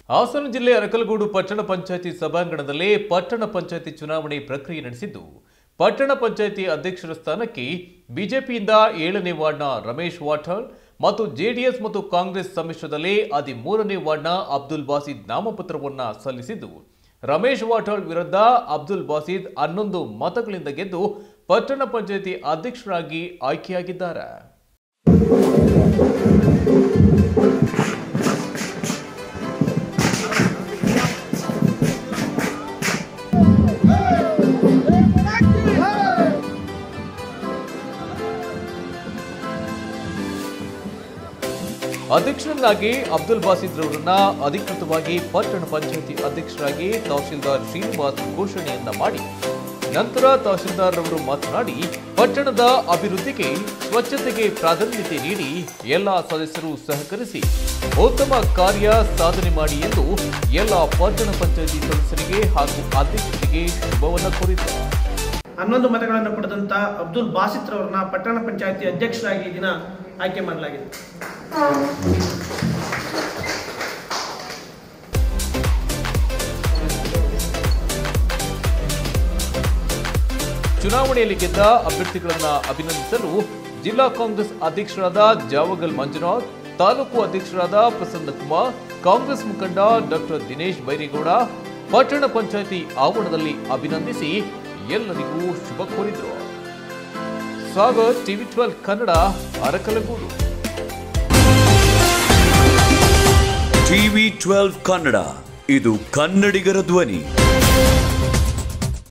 ಹಾಸನ ಜಿಲ್ಲೆ ಅರಕಲಗೂಡು ಪಟ್ಟಣ ಪಂಚಾಯಿತಿ ಸಭಾಂಗಣದಲ್ಲಿ ಪಟ್ಟಣ ಪಂಚಾಯಿತಿ ಚುನಾವಣೆ ಪ್ರಕ್ರಿಯೆ ನಡೆಸಿದ್ದು ಪಟ್ಟಣ ಪಂಚಾಯಿತಿ ಅಧ್ಯಕ್ಷರ ಸ್ಥಾನಕ್ಕೆ ಬಿಜೆಪಿಯಿಂದ ಏಳನೇ ವಾರ್ಡ್ನ ರಮೇಶ್ ವಾಠಾಳ್ ಮತ್ತು ಜೆಡಿಎಸ್ ಮತ್ತು ಕಾಂಗ್ರೆಸ್ ಸಮ್ಮಿಶ್ರದಲ್ಲಿ ಹದಿಮೂರನೇ ವಾರ್ಡ್ನ ಅಬ್ದುಲ್ ಬಾಸಿದ್ ನಾಮಪತ್ರವನ್ನ ಸಲ್ಲಿಸಿದ್ದು ರಮೇಶ್ ವಾಠಾಳ್ ವಿರುದ್ಧ ಅಬ್ದುಲ್ ಬಾಸಿದ್ ಹನ್ನೊಂದು ಮತಗಳಿಂದ ಗೆದ್ದು ಪಟ್ಟಣ ಪಂಚಾಯಿತಿ ಅಧ್ಯಕ್ಷರಾಗಿ ಆಯ್ಕೆಯಾಗಿದ್ದಾರೆ ಅಧ್ಯಕ್ಷರನ್ನಾಗಿ ಅಬ್ದುಲ್ ಬಾಸಿದ್ ರವರನ್ನ ಅಧಿಕೃತವಾಗಿ ಪಟ್ಟಣ ಪಂಚಾಯಿತಿ ಅಧ್ಯಕ್ಷರಾಗಿ ತಹಶೀಲ್ದಾರ್ ಶ್ರೀನಿವಾಸ್ ಘೋಷಣೆಯನ್ನ ಮಾಡಿ ನಂತರ ತಹಶೀಲ್ದಾರ್ ರವರು ಮಾತನಾಡಿ ಪಟ್ಟಣದ ಅಭಿವೃದ್ಧಿಗೆ ಸ್ವಚ್ಛತೆಗೆ ಪ್ರಾಧಾನ್ಯತೆ ನೀಡಿ ಎಲ್ಲ ಸದಸ್ಯರು ಸಹಕರಿಸಿ ಉತ್ತಮ ಕಾರ್ಯ ಸಾಧನೆ ಮಾಡಿ ಎಂದು ಎಲ್ಲ ಪಟ್ಟಣ ಪಂಚಾಯಿತಿ ಸದಸ್ಯರಿಗೆ ಹಾಗೂ ಅಧ್ಯಕ್ಷರಿಗೆ ಶುಭವನ್ನ ಕೋರಿದ್ದಾರೆ ಹನ್ನೊಂದು ಮತಗಳನ್ನು ಪಡೆದಂತ ಅಬ್ದುಲ್ ಬಾಸಿತ್ ರವರನ್ನ ಪಟ್ಟಣ ಪಂಚಾಯತಿ ಅಧ್ಯಕ್ಷರಾಗಿ ಈ ದಿನ ಆಯ್ಕೆ ಮಾಡಲಾಗಿದೆ ಚುನಾವಣೆಯಲ್ಲಿ ಗೆದ್ದ ಅಭ್ಯರ್ಥಿಗಳನ್ನ ಅಭಿನಂದಿಸಲು ಜಿಲ್ಲಾ ಕಾಂಗ್ರೆಸ್ ಅಧ್ಯಕ್ಷರಾದ ಜಾವಗಲ್ ಮಂಜುನಾಥ್ ತಾಲೂಕು ಅಧ್ಯಕ್ಷರಾದ ಪ್ರಸನ್ನ ಕುಮಾರ್ ಕಾಂಗ್ರೆಸ್ ಮುಖಂಡ ಡಾಕ್ಟರ್ ದಿನೇಶ್ ಬೈರೇಗೌಡ ಪಟ್ಟಣ ಪಂಚಾಯಿತಿ ಆವರಣದಲ್ಲಿ ಅಭಿನಂದಿಸಿ ಎಲ್ಲರಿಗೂ ಶುಭ ಕೋರಿದರು Swagat TV twelve Kannada Arakalagudu TV twelve Kannada ಇದು ಕನ್ನಡಿಗರ ಧ್ವನಿ